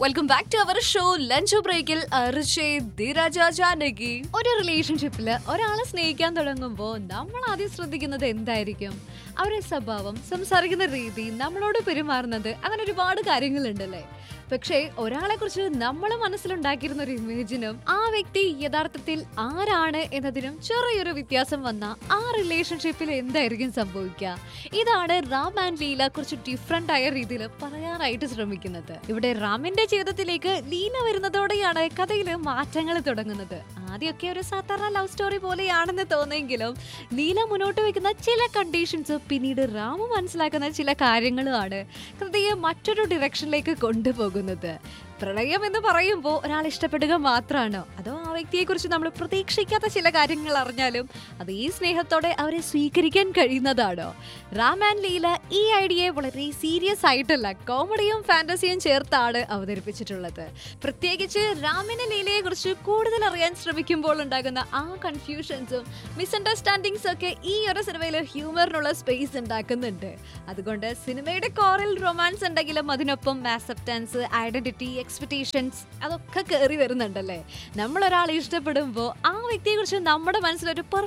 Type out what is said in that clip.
welcome back to our show lunch ബ്രേക്കിൽ ജാനകി ഒരു റിലേഷൻഷിപ്പില് ഒരാളെ സ്നേഹിക്കാൻ തുടങ്ങുമ്പോൾ നമ്മൾ ആദ്യം ശ്രദ്ധിക്കുന്നത് എന്തായിരിക്കും അവരുടെ സ്വഭാവം സംസാരിക്കുന്ന രീതി നമ്മളോട് പെരുമാറുന്നത് അങ്ങനെ ഒരുപാട് കാര്യങ്ങളുണ്ടല്ലേ പക്ഷേ ഒരാളെ കുറിച്ച് നമ്മൾ മനസ്സിലുണ്ടാക്കിയിരുന്ന ഒരു ഇമേജിനും ആ വ്യക്തി യഥാർത്ഥത്തിൽ ആരാണ് എന്നതിനും ചെറിയൊരു വ്യത്യാസം വന്ന ആ റിലേഷൻഷിപ്പിൽ എന്തായിരിക്കും സംഭവിക്കുക ഇതാണ് റാം ആൻഡ് ലീല കുറച്ച് ഡിഫറെന്റ് ആയ രീതിയിൽ പറയാനായിട്ട് ശ്രമിക്കുന്നത് ഇവിടെ റാമിന്റെ ജീവിതത്തിലേക്ക് ലീന വരുന്നതോടെയാണ് കഥയിൽ മാറ്റങ്ങൾ തുടങ്ങുന്നത് ആദ്യമൊക്കെ ഒരു സാധാരണ ലവ് സ്റ്റോറി പോലെയാണെന്ന് തോന്നിയെങ്കിലും ലീല മുന്നോട്ട് വെക്കുന്ന ചില കണ്ടീഷൻസ് പിന്നീട് റാമു മനസ്സിലാക്കുന്ന ചില കാര്യങ്ങളുമാണ് കൃതിയെ മറ്റൊരു ഡിറക്ഷനിലേക്ക് കൊണ്ടുപോകുന്നത് പ്രണയം എന്ന് പറയുമ്പോൾ ഒരാൾ ഇഷ്ടപ്പെടുക മാത്രമാണോ അതോ ആ വ്യക്തിയെക്കുറിച്ച് നമ്മൾ പ്രതീക്ഷിക്കാത്ത ചില കാര്യങ്ങൾ അറിഞ്ഞാലും അത് ഈ സ്നേഹത്തോടെ അവരെ സ്വീകരിക്കാൻ കഴിയുന്നതാണോ റാം ആൻഡ് ലീല ഈ ഐഡിയയെ വളരെ സീരിയസ് ആയിട്ടല്ല കോമഡിയും ഫാന്റസിയും ചേർത്താണ് അവതരിപ്പിച്ചിട്ടുള്ളത് പ്രത്യേകിച്ച് രാമിനെ ലീലയെ കുറിച്ച് കൂടുതൽ അറിയാൻ ശ്രമിക്കുമ്പോൾ ഉണ്ടാകുന്ന ആ കൺഫ്യൂഷൻസും മിസ്അണ്ടർസ്റ്റാൻഡിങ്സ് ഒക്കെ ഈ ഒരു സിനിമയിൽ ഹ്യൂമറിനുള്ള സ്പേസ് ഉണ്ടാക്കുന്നുണ്ട് അതുകൊണ്ട് സിനിമയുടെ കോറിൽ റൊമാൻസ് ഉണ്ടെങ്കിലും അതിനൊപ്പം ആക്സെപ്റ്റൻസ് ഐഡന്റിറ്റി എക്സ്പെക്ടേഷൻസ് അതൊക്കെ കയറി വരുന്നുണ്ടല്ലേ നമ്മൾ ഒരാളെ ഇഷ്ടപ്പെടുമ്പോൾ ആ വ്യക്തിയെക്കുറിച്ച് നമ്മുടെ മനസ്സിലൊരു